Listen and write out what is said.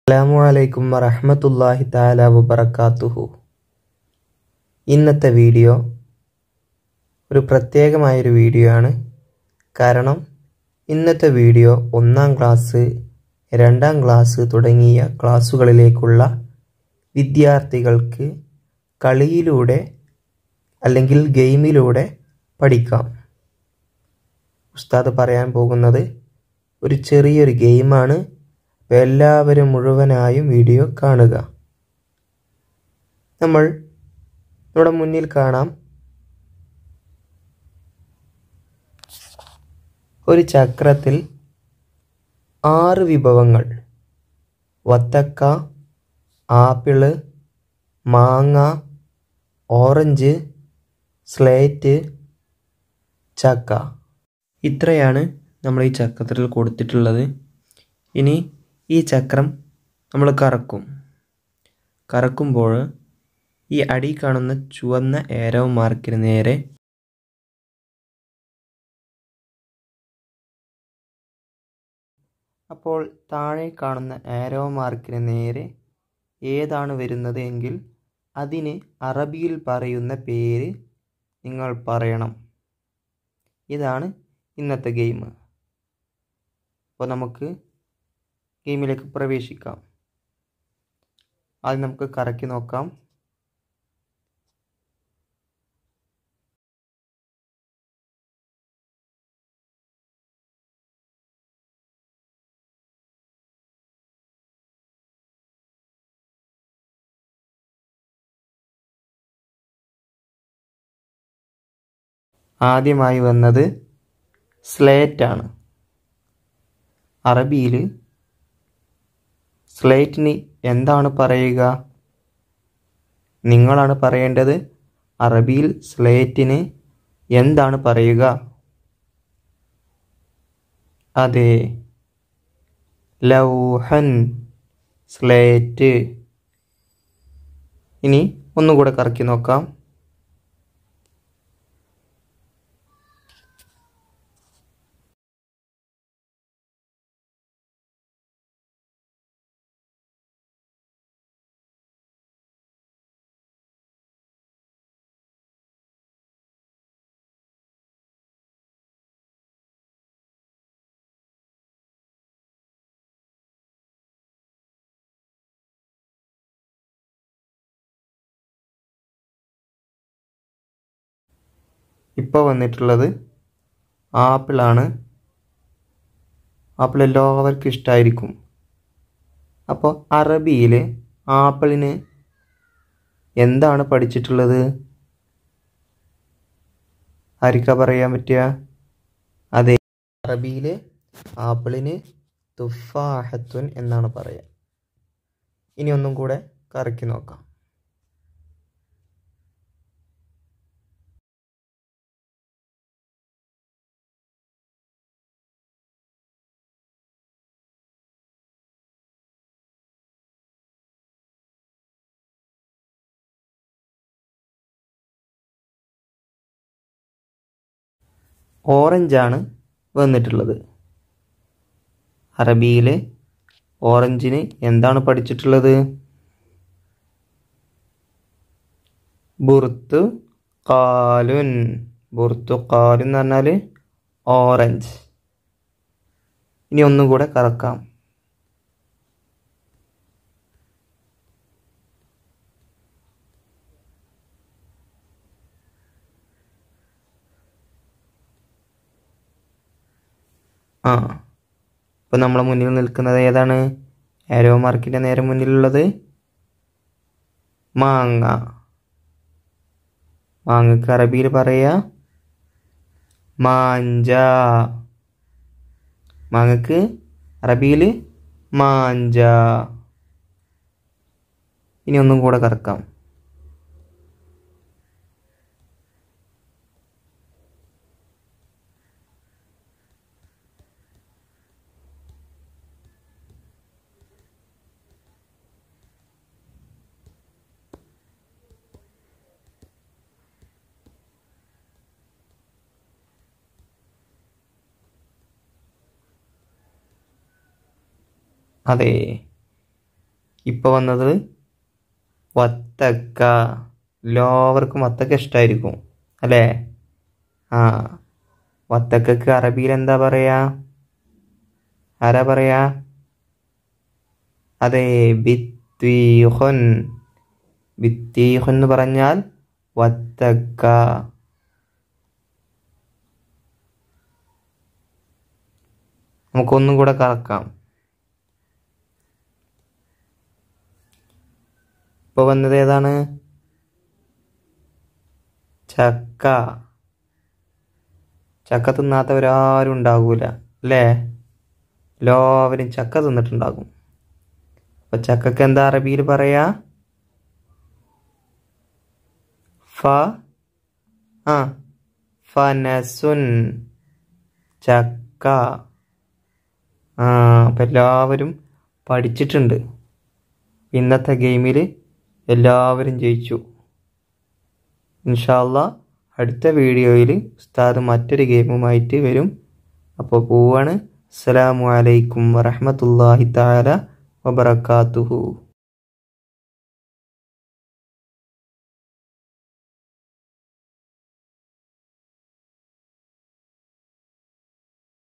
അസ്സലാമു അലൈക്കും വറഹ്മത്തുള്ളാഹി തആല വബറകാതുഹു ഇന്നത്തെ വീഡിയോ ഒരു പ്രത്യേകമായൊരു വീഡിയോ ആണ് കാരണം ഇന്നത്തെ വീഡിയോ ഒന്നാം ക്ലാസ് രണ്ടാം ക്ലാസ് തുടങ്ങിയ ക്ലാസ്സുകളിലേക്കുള്ള വിദ്യാർത്ഥികൾക്ക് കളിയിലൂടെ അല്ലെങ്കിൽ ഗെയിമിലൂടെ പഠിക്കാം ഉസ്താദ് പറയാൻ പോകുന്നത് ഒരു ചെറിയൊരു ഗെയിമാണ് അപ്പോൾ എല്ലാവരും മുഴുവനായും വീഡിയോ കാണുക നമ്മൾ നമ്മുടെ മുന്നിൽ കാണാം ഒരു ചക്രത്തിൽ ആറ് വിഭവങ്ങൾ വത്തക്ക ആപ്പിള് മാങ്ങ ഓറഞ്ച് സ്ലേറ്റ് ചക്ക ഇത്രയാണ് നമ്മൾ ഈ ചക്രത്തിൽ കൊടുത്തിട്ടുള്ളത് ഇനി ഈ ചക്രം നമ്മൾ കറക്കും കറക്കുമ്പോൾ ഈ അടി കാണുന്ന ചുവന്ന ഏരോ മാർക്കിന് നേരെ അപ്പോൾ താഴെ കാണുന്ന ആരോ മാർക്കിന് നേരെ ഏതാണ് വരുന്നത് എങ്കിൽ അതിന് അറബിയിൽ പറയുന്ന പേര് നിങ്ങൾ പറയണം ഇതാണ് ഇന്നത്തെ ഗെയിം അപ്പോൾ നമുക്ക് ഗെയിമിലേക്ക് പ്രവേശിക്കാം ആദ്യം നമുക്ക് കറക്കി നോക്കാം ആദ്യമായി വന്നത് സ്ലേറ്റ് ആണ് അറബിയിൽ സ്ലേറ്റിന് എന്താണ് പറയുക നിങ്ങളാണ് പറയേണ്ടത് അറബിയിൽ സ്ലേറ്റിന് എന്താണ് പറയുക അതെ ലൗഹൻ സ്ലേറ്റ് ഇനി ഒന്നുകൂടെ കറക്കി നോക്കാം ഇപ്പോൾ വന്നിട്ടുള്ളത് ആപ്പിളാണ് ആപ്പിൾ എല്ലാവർക്കും ഇഷ്ടമായിരിക്കും അപ്പോൾ അറബിയിൽ ആപ്പിളിന് എന്താണ് പഠിച്ചിട്ടുള്ളത് ആർക്കാ പറയാൻ പറ്റുക അതെ അറബിയിൽ ആപ്പിളിന് തുഫാഹത്തുൻ എന്നാണ് പറയുക ഇനി ഒന്നും കൂടെ കറക്കി നോക്കാം ഓറഞ്ചാണ് വന്നിട്ടുള്ളത് അറബിയിൽ ഓറഞ്ചിന് എന്താണ് പഠിച്ചിട്ടുള്ളത് ബുർത്ത് കാലുൻ ബുർത്തു കാലുൻ എന്ന് പറഞ്ഞാൽ ഓറഞ്ച് ഇനി ഒന്നും കൂടെ കറക്കാം ആ ഇപ്പോൾ നമ്മളെ മുന്നിൽ നിൽക്കുന്നത് ഏതാണ് ആരോ മാർക്കിൻ്റെ നേരെ മുന്നിലുള്ളത് മാങ്ങ മാങ്ങക്ക് അറബിയിൽ പറയുക മാഞ്ച മാങ്ങക്ക് അറബിയിൽ മാഞ്ച ഇനി ഒന്നും കൂടെ കറക്കാം അതെ ഇപ്പോൾ വന്നത് വത്തക്ക എല്ലാവർക്കും വത്തക്ക ഇഷ്ടമായിരിക്കും അല്ലേ ആ വത്തക്കക്ക് അറബിയിൽ എന്താ പറയാ ആരാ പറയാ അതെ ബിത്തീഹുൻ ബിത്തീഹുൻ എന്ന് പറഞ്ഞാൽ വത്തക്ക നമുക്കൊന്നും കൂടെ കറക്കാം ഇപ്പോൾ വന്നത് ഏതാണ് ചക്ക ചക്ക തിന്നാത്തവരാരും ഉണ്ടാകൂല അല്ലേ എല്ലാവരും ചക്ക തിന്നിട്ടുണ്ടാകും അപ്പൊ ചക്കക്ക് എന്താ അറബിയിൽ പറയാ ഫ ആ ഫനസുൻ ചക്ക ആ അപ്പം എല്ലാവരും പഠിച്ചിട്ടുണ്ട് ഇന്നത്തെ ഗെയിമിൽ എല്ലാവരും ജയിച്ചു ഇൻഷാല്ല അടുത്ത വീഡിയോയിൽ ഉസ്താദ് മറ്റൊരു ഗെയിമുമായിട്ട് വരും അപ്പോൾ പോവാണ് അസ്സലാമു അലൈക്കും വറഹമത്തല്ലാഹി താല വബറകാതുഹു